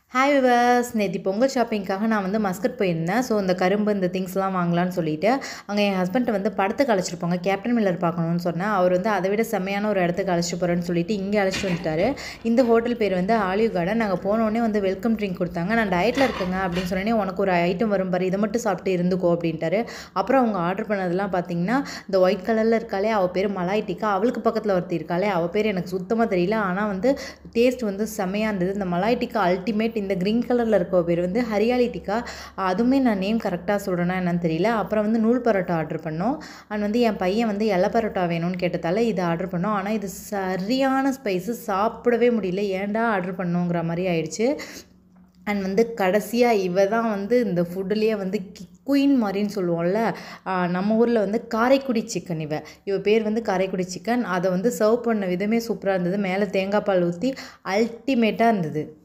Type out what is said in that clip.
hi viewers நேற்று பொங்கல் ஷாப்பிங்க்காக நான் வந்து மஸ்கட் போயிருந்தேன் ஸோ இந்த கரும்பு இந்த திங்ஸ்லாம் வாங்கலாம்னு சொல்லிட்டு அங்கே என் ஹஸ்பண்ட் வந்து படத்துக்கு அழைச்சிட்டு போங்க கேப்டன் மில்லர் பார்க்கணும்னு சொன்னேன் அவர் வந்து அதை விட செம்மையான ஒரு இடத்துக்கு அழைச்சிட்டு போகிறேன்னு சொல்லிட்டு இங்கே அழைச்சிட்டு வந்துட்டாரு இந்த ஹோட்டல் பேர் வந்து ஆலிவ் கார்டன் நாங்கள் போனோடனே வந்து வெல்கம் ட்ரிங்க் கொடுத்தாங்க நான் டயட்டில் இருக்கேங்க அப்படின்னு சொன்னோடனே உனக்கு ஒரு ஐட்டம் வரும் பாரு இதை மட்டும் சாப்பிட்டு இருந்துக்கோ அப்படின்ட்டாரு அப்புறம் அவங்க ஆர்டர் பண்ணதெல்லாம் பார்த்தீங்கன்னா இந்த ஒயிட் கலரில் இருக்காளே அவள் பேர் மலாய் டிக்கா அவளுக்கு பக்கத்தில் ஒருத்தி இருக்காளே அவள் பேர் எனக்கு சுத்தமாக தெரியல ஆனால் வந்து டேஸ்ட் வந்து செம்மையாக இருந்தது இந்த மலாய் டிக்கா அல்டிமேட் இந்த க்ரீன் கலரில் இருக்க பேர் வந்து ஹரியாலி டிக்கா அதுவுமே நான் நேம் கரெக்டாக சொல்கிறேன்னா என்னன்னு தெரியல அப்புறம் வந்து நூல் பரோட்டா ஆர்டர் பண்ணோம் அண்ட் வந்து என் பையன் வந்து இலை பரோட்டா வேணும்னு கேட்டதால இதை ஆர்டர் பண்ணோம் ஆனால் இது சரியான ஸ்பைஸு சாப்பிடவே முடியல ஏன்டா ஆர்டர் பண்ணோங்கிற மாதிரி ஆயிடுச்சு அண்ட் வந்து கடைசியாக இவ தான் வந்து இந்த ஃபுட்டுலேயே வந்து குயின் மாதிரின்னு சொல்லுவோம்ல ஆஹ் நம்ம ஊரில் வந்து காரைக்குடி சிக்கன் இவ இவ பேர் வந்து காரைக்குடி சிக்கன் அதை வந்து சர்வ் பண்ண விதமே சூப்பராக இருந்தது மேலே தேங்காய் பால் ஊற்றி அல்டிமேட்டாக இருந்தது